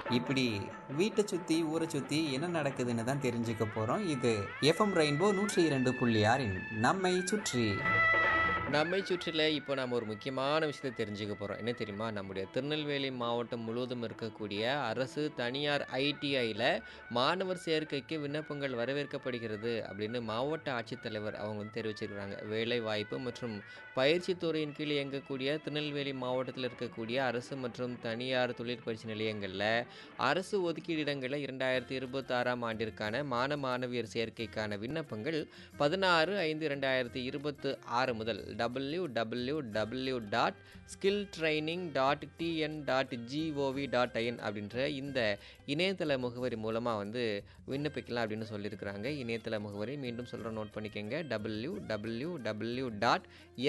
இப்படி வீட்டை சுற்றி ஊரை சுற்றி என்ன நடக்குதுன்னு தான் தெரிஞ்சுக்க போகிறோம் இது எஃப்எம் ரெயின்போ நூற்றி இரண்டு புள்ளி ஆறின் நம்மை சுற்றி நம்மை சுற்றில இப்போ நம்ம ஒரு முக்கியமான விஷயத்தை தெரிஞ்சுக்க போகிறோம் என்ன தெரியுமா நம்முடைய திருநெல்வேலி மாவட்டம் முழுவதும் இருக்கக்கூடிய அரசு தனியார் ஐடிஐயில் மாணவர் சேர்க்கைக்கு விண்ணப்பங்கள் வரவேற்கப்படுகிறது அப்படின்னு மாவட்ட ஆட்சித்தலைவர் அவங்க வந்து தெரிவிச்சிருக்கிறாங்க வேலை வாய்ப்பு மற்றும் பயிற்சி துறையின் கீழ் இயங்கக்கூடிய திருநெல்வேலி மாவட்டத்தில் இருக்கக்கூடிய அரசு மற்றும் தனியார் தொழிற்பயிற்சி நிலையங்களில் அரசு ஒதுக்கீடு இடங்களில் இரண்டாயிரத்தி இருபத்தாறாம் ஆண்டிற்கான மாணவ மாணவியர் சேர்க்கைக்கான விண்ணப்பங்கள் பதினாறு ஐந்து இரண்டாயிரத்தி இருபத்து ஆறு முதல் W W W dot skill training dot TN dot GOV dot IN அப்படின்ற இந்த இணையதள முகவரி மூலமாக வந்து விண்ணப்பிக்கலாம் அப்படின்னு சொல்லியிருக்கிறாங்க இணையதள முகவரி மீண்டும் சொல்கிற நோட் பண்ணிக்கோங்க W W W dot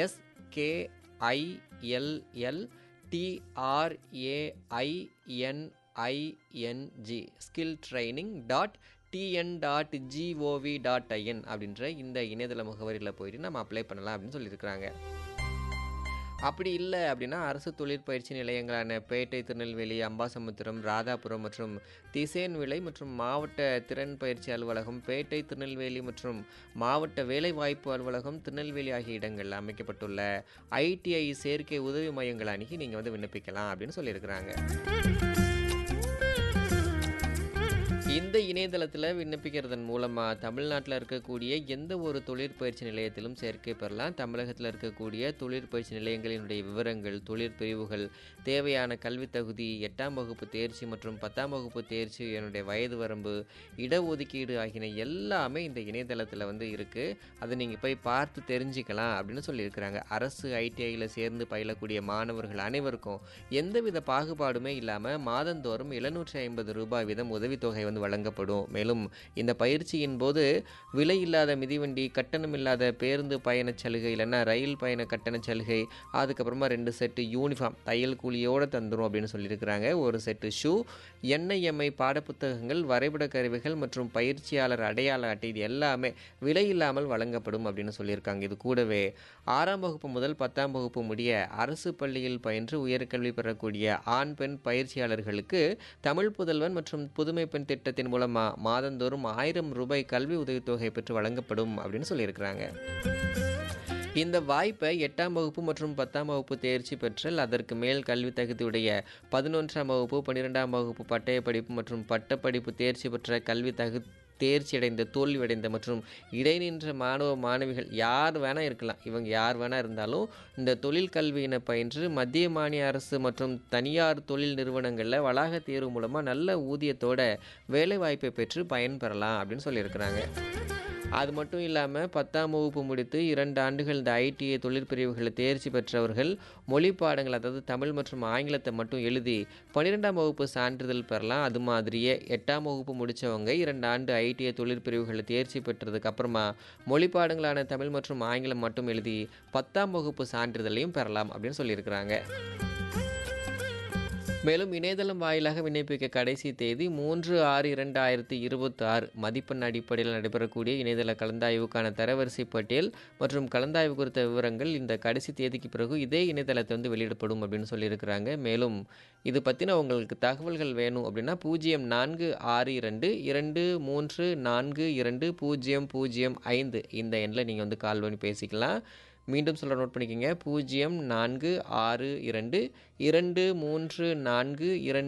SKILL TRAINING skill training dot TN dot GOV dot IN அப்படின்ற இந்த இணையதள முகவரியில் போயிட்டு நம்ம அப்ளை பண்ணலாம் அப்படின்னு சொல்லியிருக்கிறாங்க அப்படி இல்லை அப்படின்னா அரசு தொழிற்பயிற்சி நிலையங்களான பேட்டை திருநெல்வேலி அம்பாசமுத்திரம் ராதாபுரம் மற்றும் திசேன்விளை மற்றும் மாவட்ட திறன் பயிற்சி அலுவலகம் பேட்டை திருநெல்வேலி மற்றும் மாவட்ட வேலைவாய்ப்பு அலுவலகம் திருநெல்வேலி ஆகிய இடங்களில் அமைக்கப்பட்டுள்ள ஐடிஐ சேர்க்கை உதவி மையங்கள் அணுகி நீங்கள் வந்து விண்ணப்பிக்கலாம் அப்படின்னு சொல்லியிருக்கிறாங்க இந்த இணையதளத்தில் விண்ணப்பிக்கிறதன் மூலமாக தமிழ்நாட்டில் இருக்கக்கூடிய எந்த ஒரு தொழிற்பயிற்சி நிலையத்திலும் சேர்க்கை பெறலாம் தமிழகத்தில் இருக்கக்கூடிய தொழிற்பயிற்சி நிலையங்களினுடைய விவரங்கள் தொழிற்பிரிவுகள் தேவையான கல்வித் தகுதி எட்டாம் வகுப்பு தேர்ச்சி மற்றும் பத்தாம் வகுப்பு தேர்ச்சி என்னுடைய வயது வரம்பு இடஒதுக்கீடு ஆகியன எல்லாமே இந்த இணையதளத்தில் வந்து இருக்குது அதை நீங்கள் போய் பார்த்து தெரிஞ்சுக்கலாம் அப்படின்னு சொல்லியிருக்கிறாங்க அரசு ஐடிஐயில் சேர்ந்து பயிலக்கூடிய மாணவர்கள் அனைவருக்கும் எந்தவித பாகுபாடுமே இல்லாமல் மாதந்தோறும் எழுநூற்றி ஐம்பது ரூபாய் வீதம் உதவித்தொகை வந்து வழங்கப்படும் மேலும் இந்த பயிற்சியின் போது விலை இல்லாத மிதிவண்டி கட்டணம் இல்லாத பேருந்து பயணச் சலுகை இல்லைன்னா ரயில் பயண கட்டணச் சலுகை அதுக்கப்புறமா ரெண்டு செட்டு யூனிஃபார்ம் தையல் கூலியோடு தந்துடும் அப்படின்னு சொல்லியிருக்கிறாங்க ஒரு செட்டு ஷூ என்ஐஎம்ஐ பாடப்புத்தகங்கள் வரைபட கருவிகள் மற்றும் பயிற்சியாளர் அடையாள அட்டை இது எல்லாமே விலை இல்லாமல் வழங்கப்படும் அப்படின்னு சொல்லியிருக்காங்க இது கூடவே ஆறாம் வகுப்பு முதல் பத்தாம் வகுப்பு முடிய அரசு பள்ளியில் பயின்று உயர்கல்வி பெறக்கூடிய ஆண் பெண் பயிற்சியாளர்களுக்கு தமிழ் புதல்வன் மற்றும் புதுமை பெண் திட்டத்தின் மூலமாக மாதந்தோறும் ஆயிரம் ரூபாய் கல்வி உதவித்தொகை பெற்று வழங்கப்படும் அப்படின்னு சொல்லியிருக்கிறாங்க இந்த வாய்ப்பை எட்டாம் வகுப்பு மற்றும் பத்தாம் வகுப்பு தேர்ச்சி பெற்றல் அதற்கு மேல் கல்வி தகுதியுடைய பதினொன்றாம் வகுப்பு பன்னிரெண்டாம் வகுப்பு பட்டய படிப்பு மற்றும் பட்டப்படிப்பு தேர்ச்சி பெற்ற கல்வி தகு தேர்ச்சியடைந்த தோல்வியடைந்த மற்றும் இடைநின்ற மாணவ மாணவிகள் யார் வேணால் இருக்கலாம் இவங்க யார் வேணால் இருந்தாலும் இந்த தொழில் கல்வியினை பயின்று மத்திய மாநில அரசு மற்றும் தனியார் தொழில் நிறுவனங்களில் வளாக தேர்வு மூலமாக நல்ல ஊதியத்தோட வேலைவாய்ப்பை பெற்று பயன்பெறலாம் அப்படின்னு சொல்லியிருக்கிறாங்க அது மட்டும் இல்லாமல் பத்தாம் வகுப்பு முடித்து இரண்டு ஆண்டுகள் இந்த ஐடிஐ தொழிற்பிரிவுகளை தேர்ச்சி பெற்றவர்கள் மொழி பாடங்கள் அதாவது தமிழ் மற்றும் ஆங்கிலத்தை மட்டும் எழுதி பன்னிரெண்டாம் வகுப்பு சான்றிதழ் பெறலாம் அது மாதிரியே எட்டாம் வகுப்பு முடித்தவங்க இரண்டு ஆண்டு ஐடிஐ தொழிற்பிரிவுகளை தேர்ச்சி பெற்றதுக்கு அப்புறமா மொழி பாடங்களான தமிழ் மற்றும் ஆங்கிலம் மட்டும் எழுதி பத்தாம் வகுப்பு சான்றிதழையும் பெறலாம் அப்படின்னு சொல்லியிருக்கிறாங்க மேலும் இணையதளம் வாயிலாக விண்ணப்பிக்க கடைசி தேதி மூன்று ஆறு இரண்டாயிரத்தி இருபத்தி ஆறு மதிப்பெண் அடிப்படையில் நடைபெறக்கூடிய இணையதள கலந்தாய்வுக்கான தரவரிசை பட்டியல் மற்றும் கலந்தாய்வு குறித்த விவரங்கள் இந்த கடைசி தேதிக்கு பிறகு இதே இணையதளத்தை வந்து வெளியிடப்படும் அப்படின்னு சொல்லியிருக்கிறாங்க மேலும் இது பற்றின உங்களுக்கு தகவல்கள் வேணும் அப்படின்னா பூஜ்ஜியம் நான்கு ஆறு இரண்டு இரண்டு மூன்று நான்கு இரண்டு பூஜ்ஜியம் பூஜ்ஜியம் ஐந்து இந்த எண்ணில் நீங்கள் வந்து கால் பண்ணி பேசிக்கலாம் மீண்டும் சொல்ல நோட் பண்ணிக்கோங்க பூஜ்ஜியம் நான்கு ஆறு இரண்டு இரண்டு மூன்று நான்கு இரண்டு